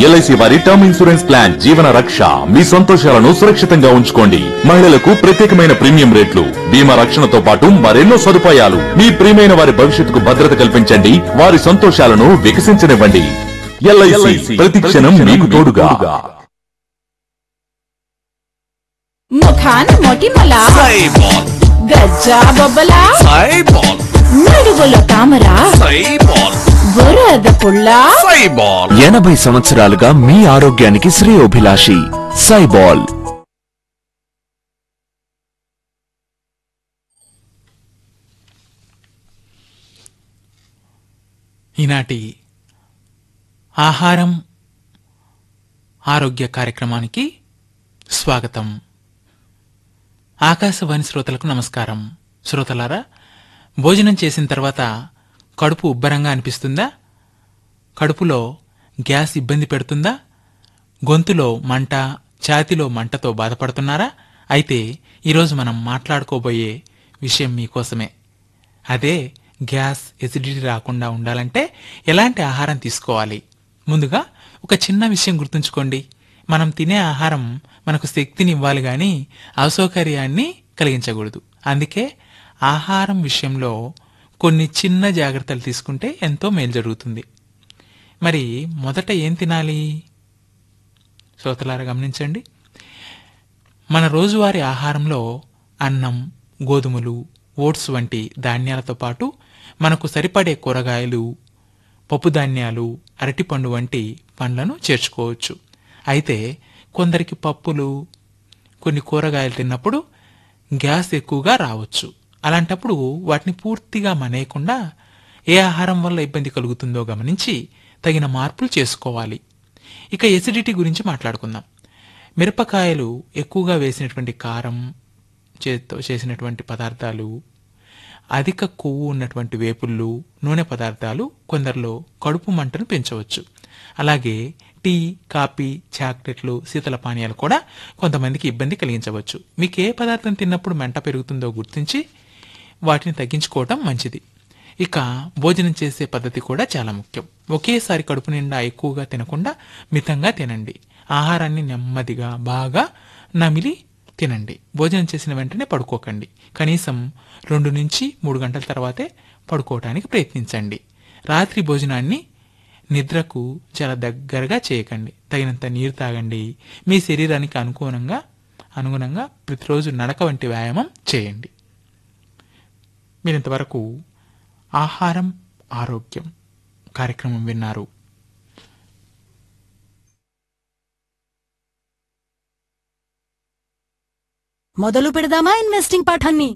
LIC వారి term insurance plan జీవన రక్ష మీ సంతోషాలను సురక్షితంగా ఉంచుకోండి మహిళలకు ప్రత్యేకమైన ప్రీమియం రేట్లు బీమా రక్షణతో పాటు మరెన్నో సదుపాయాలు మీ ప్రియమైన వారి భవిష్యత్తుకు భద్రత కల్పించండి వారి సంతోషాలను వికసించనివ్వండి ఎల్ఐసి ప్రతి క్షణం మీకు తోడుగా ముఖాన మొటిమల సైబాల్ గజ్జా బొబ్బల సైబాల్ నడుగుల తామర సైబాల్ బురద పుల్ల సైబాల్ ఎనభై సంవత్సరాలుగా మీ ఆరోగ్యానికి శ్రేయోభిలాషి సైబాల్ ఈనాటి ఆహారం ఆరోగ్య కార్యక్రమానికి స్వాగతం ఆకాశవాణి శ్రోతలకు నమస్కారం శ్రోతలారా భోజనం చేసిన తర్వాత కడుపు ఉబ్బరంగా అనిపిస్తుందా కడుపులో గ్యాస్ ఇబ్బంది పెడుతుందా గొంతులో మంట ఛాతిలో మంటతో బాధపడుతున్నారా అయితే ఈరోజు మనం మాట్లాడుకోబోయే విషయం మీకోసమే అదే గ్యాస్ ఎసిడిటీ రాకుండా ఉండాలంటే ఎలాంటి ఆహారం తీసుకోవాలి ముందుగా ఒక చిన్న విషయం గుర్తుంచుకోండి మనం తినే ఆహారం మనకు శక్తిని ఇవ్వాలి గాని అసౌకర్యాన్ని కలిగించకూడదు అందుకే ఆహారం విషయంలో కొన్ని చిన్న జాగ్రత్తలు తీసుకుంటే ఎంతో మేలు జరుగుతుంది మరి మొదట ఏం తినాలి శ్రోతలారా గమనించండి మన రోజువారీ ఆహారంలో అన్నం గోధుమలు ఓట్స్ వంటి ధాన్యాలతో పాటు మనకు సరిపడే కూరగాయలు పప్పు ధాన్యాలు అరటిపండు వంటి పండ్లను చేర్చుకోవచ్చు అయితే కొందరికి పప్పులు కొన్ని కూరగాయలు తిన్నప్పుడు గ్యాస్ ఎక్కువగా రావచ్చు అలాంటప్పుడు వాటిని పూర్తిగా మనేయకుండా ఏ ఆహారం వల్ల ఇబ్బంది కలుగుతుందో గమనించి తగిన మార్పులు చేసుకోవాలి ఇక ఎసిడిటీ గురించి మాట్లాడుకుందాం మిరపకాయలు ఎక్కువగా వేసినటువంటి కారం చేత్తో చేసినటువంటి పదార్థాలు అధిక కొవ్వు ఉన్నటువంటి వేపుళ్ళు నూనె పదార్థాలు కొందరిలో కడుపు మంటను పెంచవచ్చు అలాగే టీ కాఫీ చాక్లెట్లు శీతల పానీయాలు కూడా కొంతమందికి ఇబ్బంది కలిగించవచ్చు మీకు ఏ పదార్థం తిన్నప్పుడు మంట పెరుగుతుందో గుర్తించి వాటిని తగ్గించుకోవటం మంచిది ఇక భోజనం చేసే పద్ధతి కూడా చాలా ముఖ్యం ఒకేసారి కడుపు నిండా ఎక్కువగా తినకుండా మితంగా తినండి ఆహారాన్ని నెమ్మదిగా బాగా నమిలి తినండి భోజనం చేసిన వెంటనే పడుకోకండి కనీసం రెండు నుంచి మూడు గంటల తర్వాతే పడుకోవటానికి ప్రయత్నించండి రాత్రి భోజనాన్ని నిద్రకు చాలా దగ్గరగా చేయకండి తగినంత నీరు తాగండి మీ శరీరానికి అనుగుణంగా అనుగుణంగా ప్రతిరోజు నడక వంటి వ్యాయామం చేయండి మీరు ఇంతవరకు ఆహారం ఆరోగ్యం కార్యక్రమం విన్నారు మొదలు పెడదామా ఇన్వెస్టింగ్ పాఠాన్ని